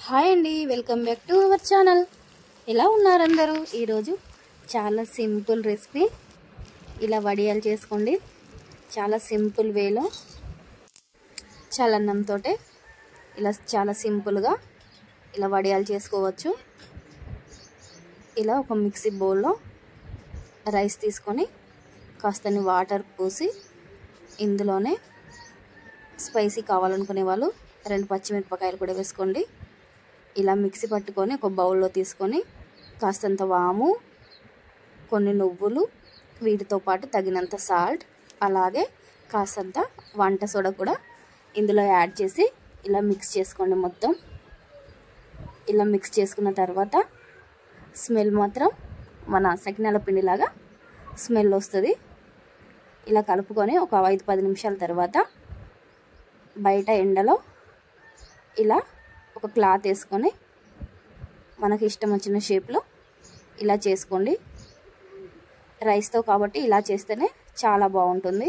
hi అండి welcome back to our channel ఎలా ఉన్నారు అందరూ ఈరోజు చాలా సింపుల్ రెసిపీ ఇలా వడియాలు చేసుకోండి చాలా సింపుల్ వేలో చలన్నంతో ఇలా చాలా సింపుల్గా ఇలా వడియాలు చేసుకోవచ్చు ఇలా ఒక మిక్సీ బౌల్లో రైస్ తీసుకొని కాస్తని వాటర్ పోసి ఇందులోనే స్పైసీ కావాలనుకునే వాళ్ళు రెండు పచ్చిమిరపకాయలు కూడా వేసుకోండి ఇలా మిక్సీ పట్టుకొని ఒక బౌల్లో తీసుకొని కాస్తంత వాము కొన్ని నువ్వులు వీటితో పాటు తగినంత సాల్ట్ అలాగే కాస్తంత వంట సోడా కూడా ఇందులో యాడ్ చేసి ఇలా మిక్స్ చేసుకోండి మొత్తం ఇలా మిక్స్ చేసుకున్న తర్వాత స్మెల్ మాత్రం మన సకినాల పిండిలాగా స్మెల్ వస్తుంది ఇలా కలుపుకొని ఒక ఐదు పది నిమిషాల తర్వాత బయట ఎండలో ఇలా ఒక క్లాత్ వేసుకొని మనకి ఇష్టం వచ్చిన షేప్లో ఇలా చేసుకోండి రైస్తో కాబట్టి ఇలా చేస్తేనే చాలా బాగుంటుంది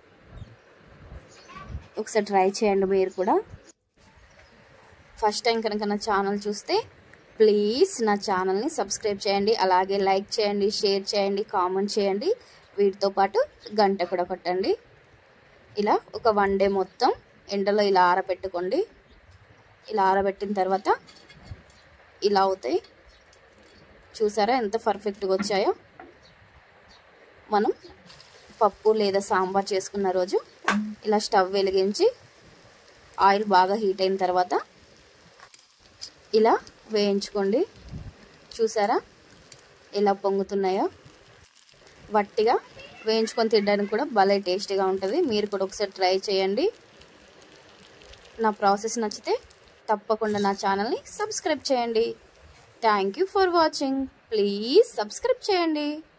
ఒకసారి ట్రై చేయండి మీరు కూడా ఫస్ట్ టైం కనుక నా ఛానల్ చూస్తే ప్లీజ్ నా ఛానల్ని సబ్స్క్రైబ్ చేయండి అలాగే లైక్ చేయండి షేర్ చేయండి కామెంట్ చేయండి వీటితో పాటు గంట కూడా కొట్టండి ఇలా ఒక వన్ డే మొత్తం ఎండలో ఇలా ఆరబెట్టుకోండి ఇలా ఆరబెట్టిన తర్వాత ఇలా అవుతాయి చూసారా ఎంత పర్ఫెక్ట్గా వచ్చాయో మనం పప్పు లేదా సాంబార్ చేసుకున్న రోజు ఇలా స్టవ్ వెలిగించి ఆయిల్ బాగా హీట్ అయిన తర్వాత ఇలా వేయించుకోండి చూసారా ఎలా పొంగుతున్నాయో వట్టిగా వేయించుకొని తినడానికి కూడా భలే టేస్టీగా ఉంటుంది మీరు కూడా ఒకసారి ట్రై చేయండి నా ప్రాసెస్ నచ్చితే తప్పకుండా నా ఛానల్ని సబ్స్క్రైబ్ చేయండి thank you for watching please subscribe చేయండి